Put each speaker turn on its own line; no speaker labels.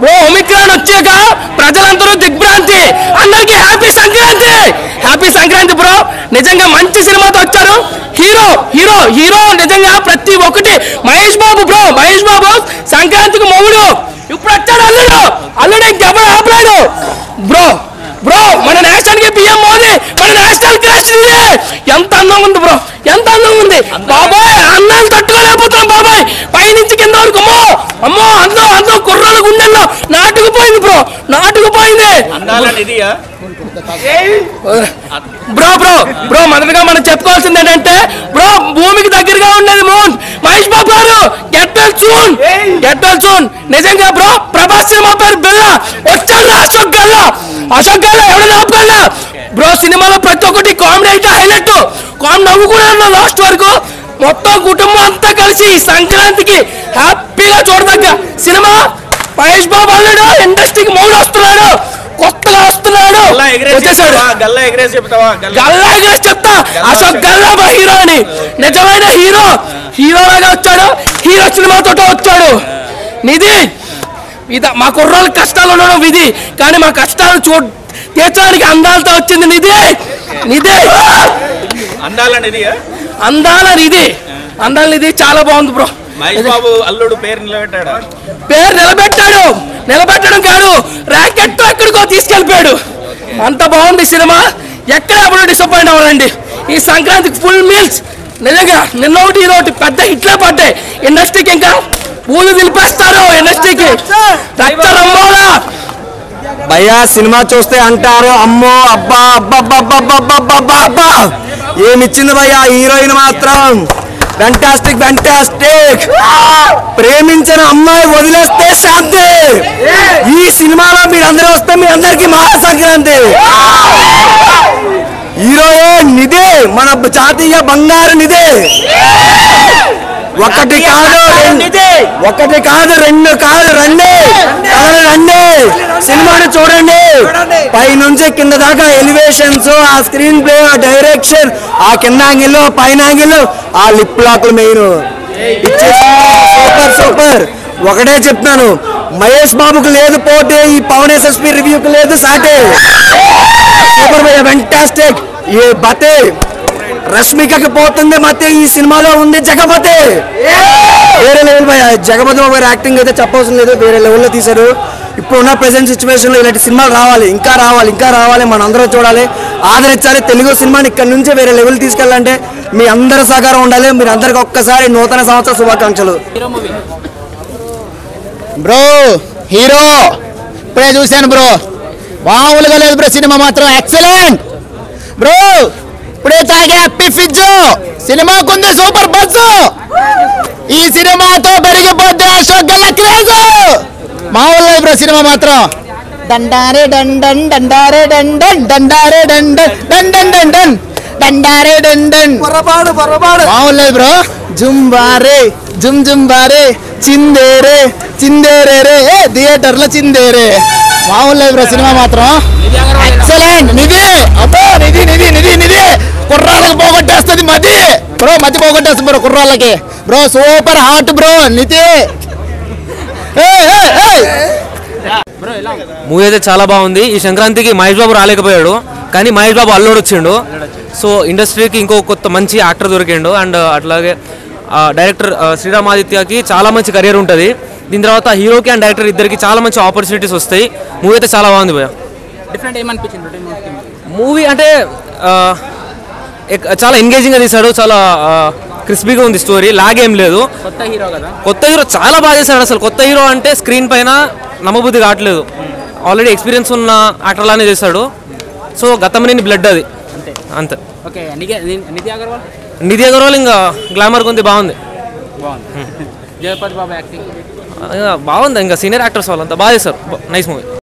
Bro Omicron వచ్చాక ప్రజలందరూ దిగ్భ్రాంతి అందరికీ happy Sankranti happy Sankranti bro నిజంగా మంచి సినిమాతో వచ్చారు హీరో హీరో హీరో నిజంగా ప్రతి ఒక్కటి మహేష్ బాబు బ్రో మహేష్ బాబు సంక్రాంతికి మొగుడు ఇప్పుడు వచ్చాడు అల్లుడు అల్లుడు ఇంకెవరు ఆపలేడు బ్రో బ్రో మన నేషనల్ కి పిఎం మోదీ మన నేషనల్ క్రాష్ ఇదే ఎంత అందంగా ఉంది బ్రో ఎంత అందంగా ఉంది బాబాయ్ అన్నాలు తట్టుకోలేకపోతున్నాం బాబాయ్ పైనుంచి కింద వరకు అమ్మో అమ్మో అందం అందం కుర్రాల గుండెల్లో నాటుకుపోయింది బ్రో నాటుకుపోయింది
అందాల నిధియా
బ్రో బ్రో బ్రో మొదటగా మనం చెప్పుకోవాల్సింది ఏంటంటే బ్రో భూమికి దగ్గరగా ఉండేది మూన్ మహేష్ బాబు గారు get well soon get well soon నిజంగా బ్రో ప్రభాస్ సినిమా పేరు బిల్ల వచ్చాడు అశోక్ గల్లా అశోక్ గల్లా ఎవరైనా ఆపగలరా బ్రో సినిమాలో ప్రతి ఒక్కటి కామెడీ అయితే హైలైట్ కామెడీ నవ్వు కూడా లాస్ట్ వరకు మొత్తం కుటుంబం అంతా కలిసి ఈ సంక్రాంతికి హ్యాపీగా చూడదగ్గ సినిమా మహేష్ బాబు అల్లుడు ఇండస్ట్రీకి మూడు వస్తున్నాడు కొత్తగా వస్తున్నాడు
గల్లా ఎగరేసి
వచ్చేసాడు
చెప్తావా గల్లా ఎగరేసి చెప్తావా గల్లా
గల్లా ఎగరేసి చెప్తా అశోక్ గల్లా మా హీరో అని నిజమైన హీరో హీరో లాగా వచ్చాడు హీరో సినిమాతో వచ్చాడు నిధి ఇద మా కుర్రోళ్ళ కష్టాలు ఉండడం విధి కానీ మా కష్టాలు చూ తీర్చడానికి అందాలతో వచ్చింది నిధి నిధి
అందాల నిధియా
అందాల నిధి అందాల నిధి చాలా బాగుంది బ్రో
మహేష్ బాబు అల్లుడు పేరు నిలబెట్టాడా
పేరు నిలబెట్టాడు నిలబెట్టడం కాదు ర్యాకెట్ తో ఎక్కడికో తీసుకెళ్ళిపోయాడు అంత బాగుంది సినిమా ఎక్కడ ఎప్పుడు డిసప్పాయింట్ అవ్వాలండి ఈ సంక్రాంతికి ఫుల్ మీల్స్ నిజంగా నిన్న ఒకటి ఇది ఒకటి పెద్ద హిట్లే పడ్డాయి ఇండస్ట్రీకి ఇంకా పూలు నిలిపేస్తారు ఇండస్ట్రీకి రక్త రంబోలా
భయ్యా సినిమా చూస్తే అంటారు అమ్మో అబ్బా అబ్బా అబ్బా అబ్బా అబ్బా అబ్బా అబ్బా అబ్బా అబ్బా ఏమిచ్చింది భయ్యా హీరోయిన్ మాత్రం ఫెంటాస్టిక్ ఫెంటాస్టిక్ ప్రేమించిన అమ్మాయి వదిలేస్తే శాంతి ఈ సినిమాలో మీరందరూ వస్తే మీ అందరికి మహా సంక్రాంతి హీరోయిన్ నిదే మన జాతీయ బంగారు నిదే ఒకటి కాదు రెండు ఒకటి కాదు రెండు కాదు రండి కథలు రండి సినిమాని చూడండి పై నుంచి కింద దాకా ఎలివేషన్స్ ఆ స్క్రీన్ ప్లే ఆ డైరెక్షన్ ఆ కింద యాంగిల్ పైన యాంగిల్ ఆ లిప్ లాక్లు మెయిన్ సూపర్ సూపర్ ఒకటే చెప్తాను మహేష్ బాబుకు లేదు పోటీ ఈ పవన్ ఎస్ఎస్పి రివ్యూకి లేదు సాటే సూపర్ భయ్య ఫెంటాస్టిక్ ఏ బతే రష్మికకి పోతుంది మతే ఈ సినిమాలో ఉంది జగపతి వేరే లెవెల్ భయ జగపతి బాబు గారి యాక్టింగ్ అయితే చెప్పవలసిన లేదు వేరే లెవెల్లో తీశారు ఇప్పుడున్న ప్రెసెంట్ సిచ్యువేషన్ లో ఇలాంటి సినిమాలు రావాలి ఇంకా రావాలి ఇంకా రావాలి మన అందరూ చూడాలి ఆదరించాలి తెలుగు సినిమాని ఇక్కడ నుంచి వేరే లెవెల్ తీసుకెళ్ళాలంటే మీ అందరి సహకారం ఉండాలి మీరు అందరికి ఒక్కసారి నూతన సంవత్సర శుభాకాంక్షలు
బ్రో హీరో ఇప్పుడే చూశాను బ్రో మామూలుగా లేదు బ్రో సినిమా మాత్రం ఎక్సలెంట్ బ్రో ఇప్పుడే తాగే హ్యాపీ ఫిజ్ సినిమాకుంది సూపర్ బజ్ ఈ సినిమాతో పెరిగిపోద్ది అశోక్ గల్ల క్రేజ్ మామూలు లేదు బ్రో సినిమా మాత్రం డండారే డండన్ డండారే డండన్ డండారే డండన్ డండన్ డండన్ డండారే డండన్ మామూలు లేదు బ్రో జుంబారే జుమ్ జుంబారే చిందేరే చిందేరే రే థియేటర్ లో చిందేరే మామూలు లేదు బ్రో సినిమా మాత్రం ఎక్సలెంట్ నిధి అబ్బో నిధి నిధి నిధి నిధి కుర్రాళ్ళకి పోగొట్టేస్తుంది మది బ్రో మతి పోగొట్టేస్తుంది బ్రో కుర్రాళ్ళకి bro super hot bro Nidhi ఏయ్, ఏయ్, ఏయ్.
మూవీ అయితే చాలా బాగుంది ఈ సంక్రాంతికి మహేష్ బాబు రాలేకపోయాడు కానీ మహేష్ బాబు అల్లుడు వచ్చిండు సో ఇండస్ట్రీకి ఇంకో కొత్త మంచి యాక్టర్ దొరికిండు అండ్ అట్లాగే ఆ, డైరెక్టర్ ఆ, శ్రీరామ్ ఆదిత్యకి చాలా మంచి కెరియర్ ఉంటుంది దీని తర్వాత హీరోకి అండ్ డైరెక్టర్ ఇద్దరికి చాలా మంచి ఆపర్చునిటీస్ వస్తాయి మూవీ అయితే చాలా బాగుంది భయ
డిఫరెంట్ ఏమనిపించింది
మూవీ అంటే ఆ, ఎక్- చాలా ఎంగేజింగ్గా తీశాడు చాలా క్రిస్పీగా ఉంది స్టోరీ లాగ్ ఏం లేదు
కొత్త హీరో కదా
కొత్త హీరో చాలా బాగా చేశాడు అసలు కొత్త హీరో అంటే స్క్రీన్ పైన నమ్మబుద్ధి కావట్లేదు ఆల్రెడీ ఎక్స్పీరియన్స్ ఉన్న యాక్టర్ లానే చేశాడు సో గతంలోని బ్లడ్ అది అంతే
ఓకే నిగే నిధి అగర్వాల్
నిధి అగర్వాల్ ఇంకా గ్లామర్ కొంది బాగుంది
బాగుంది జగపతి బాబు యాక్టింగ్
ఆ, బాగుంది ఇంకా సీనియర్ యాక్టర్స్ వాళ్ళంతా బాగా చేశారు నైస్ మూవీ